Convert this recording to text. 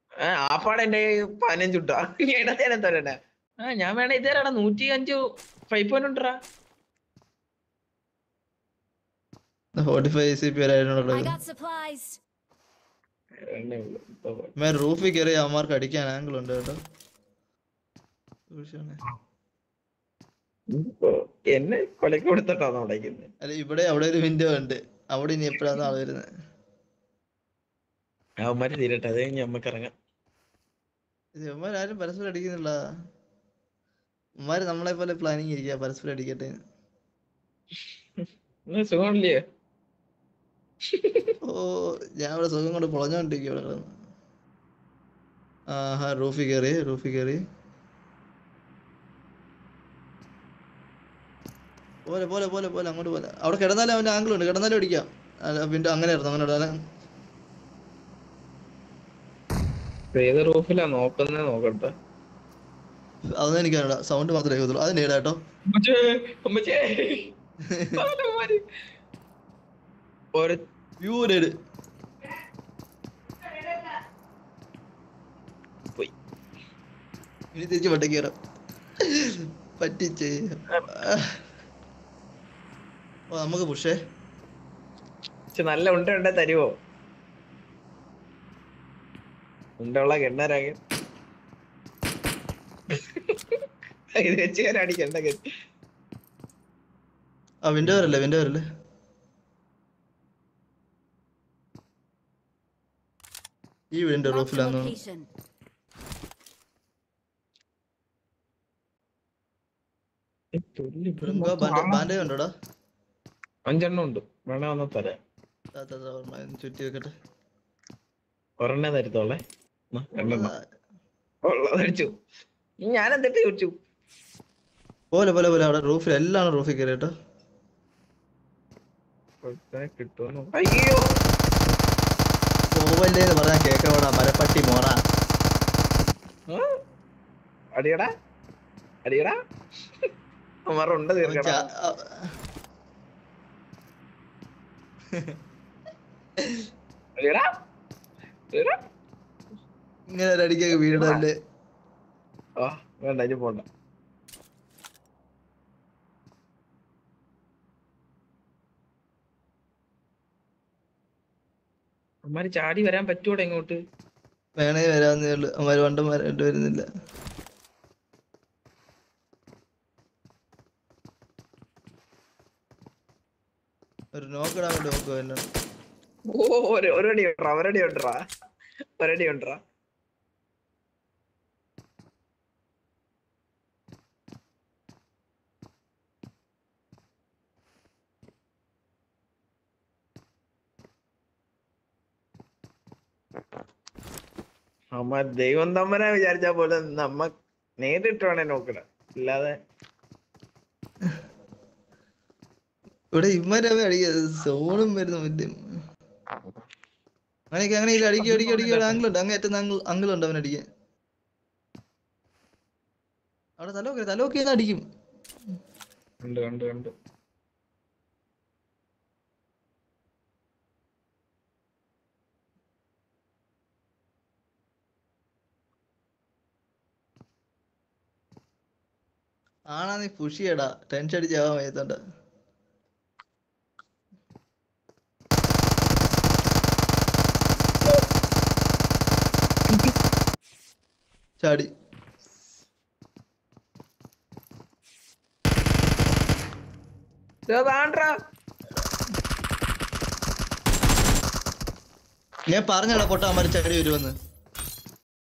ആ, ആപ്പാടെ എന്റെ പതിനഞ്ച് കിട്ടാ ഇടത്തേനെ തരട്ടെ ആ ഞാൻ വേണേ ഇതേരാടാ നൂറ്റി അഞ്ച് ഫൈവ് പോയിന്റ് ഉണ്ടാ forty five C P I വരാനുള്ളത് got supplies. മേ റൂഫിൽ കയറി അവന്മാർക്ക് അടിക്കാൻ ആംഗിൾ ഉണ്ട് കേട്ടോ സൂക്ഷിച്ചോണേ. എന്നെ കൊലക്ക് കൊടുത്തിട്ടാണ് ഉടയ്ക്കുന്നത് അല്ല ഇവിടെ അവിടെ ഒരു വിൻഡോ ഉണ്ട് അവിടെ ഇനി എപ്പോഴാണ് ആള് വരുന്നത് അവന്മാര് തീരട്ടെ അത് കഴിഞ്ഞ് നമുക്ക് ഇറങ്ങാം ഇവന്മാരും പരസ്പരം അടിക്കുന്നില്ല ഉമ്മാര് നമ്മളെ പോലെ പ്ലാനിങ് ഇരിക്കുക പരസ്പരം അടിക്കട്ടെ എന്ന്. എന്നാ സുഖമില്ലേ ഓ ഞാൻ ഇവിടെ സുഖം കൊണ്ട് പൊളഞ്ഞോണ്ടിരിക്കും ഇവിടെ കിടന്ന് ആഹാ റൂഫിൽ കയറി റൂഫിൽ കയറി പോലെ പോലെ പോലെ പോലെ അങ്ങോട്ട് പോലെ അവിടെ കിടന്നാലും അവന്റെ ആംഗിൾ ഉണ്ട് കിടന്നാലും അടിക്കാം അല്ല പിന്നെ അങ്ങനെ ആയിരുന്നു അങ്ങനെ ഇടാൻ ഏത് റൂഫിലാ നോക്കുന്നേ നോക്കട്ടെ അതൊന്നും എനിക്കറിയില്ല സൗണ്ട് മാത്രമേ കേൾക്കത്തുള്ളൂ അത് നേടാ കേട്ടോ അമ്മച്ചേ, അമ്മച്ചേ. അവന്മാര്. ഒരു വ്യൂ നേട് പോയി. ഇനി തിരിച്ച് വട്ടക്ക് കയറാം പറ്റിച്ചേ ഓ നമുക്ക് പുഷേ പക്ഷെ നല്ല ഉണ്ട ഉണ്ട തരുവോ ഉണ്ടുള്ള കിണ്ണരാകെ ഇത് വെച്ച് ഞാൻ അടിക്കണ്ട ആ വിൻഡോ വരല്ലേ വിൻഡോ വരല്ലേ ഈ വീടിന്റെ Marked a റൂഫിലാന്ന് location. ബാൻഡേജ് ഉണ്ടോടാ അഞ്ചെണ്ണം ഉണ്ട് വേണേ ഒന്ന് തരാം താ, താ, താ, ഓർമ്മ, ഒന്ന് ചുറ്റി വെക്കട്ടെ ഒരെണ്ണേ തരത്തോളെ എന്നാ, രണ്ടെണ്ണം ഉള്ളത് അടിച്ചു ഞാൻ എന്നിട്ട് ചോദിച്ചു പോലെ പോലെ പോലെ അവിടെ റൂഫിൽ എല്ലാം റൂഫിൽ കയറി കേട്ടോ കിട്ടുമെന്ന് അയ്യോ പോവല്ലേ എന്ന് പറഞ്ഞാൽ കേക്കോടാ മരപ്പട്ടി മോറ ആ? അടിയടാ അടിയടാ മറുണ്ട് അവൻ തീർക്കടാ ചാ- ആ, അടിയടാ അടിയടാ. ഇങ്ങനെ ഒരു അടിക്കൊക്കെ വീടല്ലേ ആ വേണ്ട ഇനി പോണ്ട അമ്മാര് ചാടി വരാൻ പറ്റൂടെ ഇങ്ങോട്ട് വേണേ വരാവുന്നേ ഉള്ളു അവന്മാര് വണ്ടന്മാരായിട്ട് വരുന്നില്ല ഒരു നോക്കിടാൻ വേണ്ടി നോക്കുക എല്ലാം ഓ ഒരു- ഒരടി ഉണ്ടറാ ഒരടി ഉണ്ടറാ ഒരടി ഉണ്ടറാ അമ്മ ദൈവം തമ്മനെ വിചാരിച്ചാ പോലെ നമ്മ നേരിട്ട് വേണേ നോക്കണ ഇല്ലാതെ ഇവിടെ ഇവന്മാരെ അടിക്കുക സോണും വരുന്നു വലിയ അങ്ങനെയൊക്കെ അങ്ങനെ ഇല്ല അടിക്കുക അടിക്കുക അടിക്കുക ആംഗിൾ ഉണ്ട് അങ്ങ് ഏറ്റവും ആംഗിൾ ആംഗിൾ ഉണ്ട് അവൻ അടിക്കാൻ അവിടെ തലോക്കി തലോക്കി അടിക്കും ഉണ്ട് ഉണ്ട് ഉണ്ട് ആണാ നീ പുഷിയടാ ടെൻഷൻ അടിച്ചാവാൻ വയ്യത്തോണ്ട ചാടി താണ്ടാ ഞാൻ പറഞ്ഞടാ പൊട്ടാ അമ്മ ചാടി വരുമെന്ന്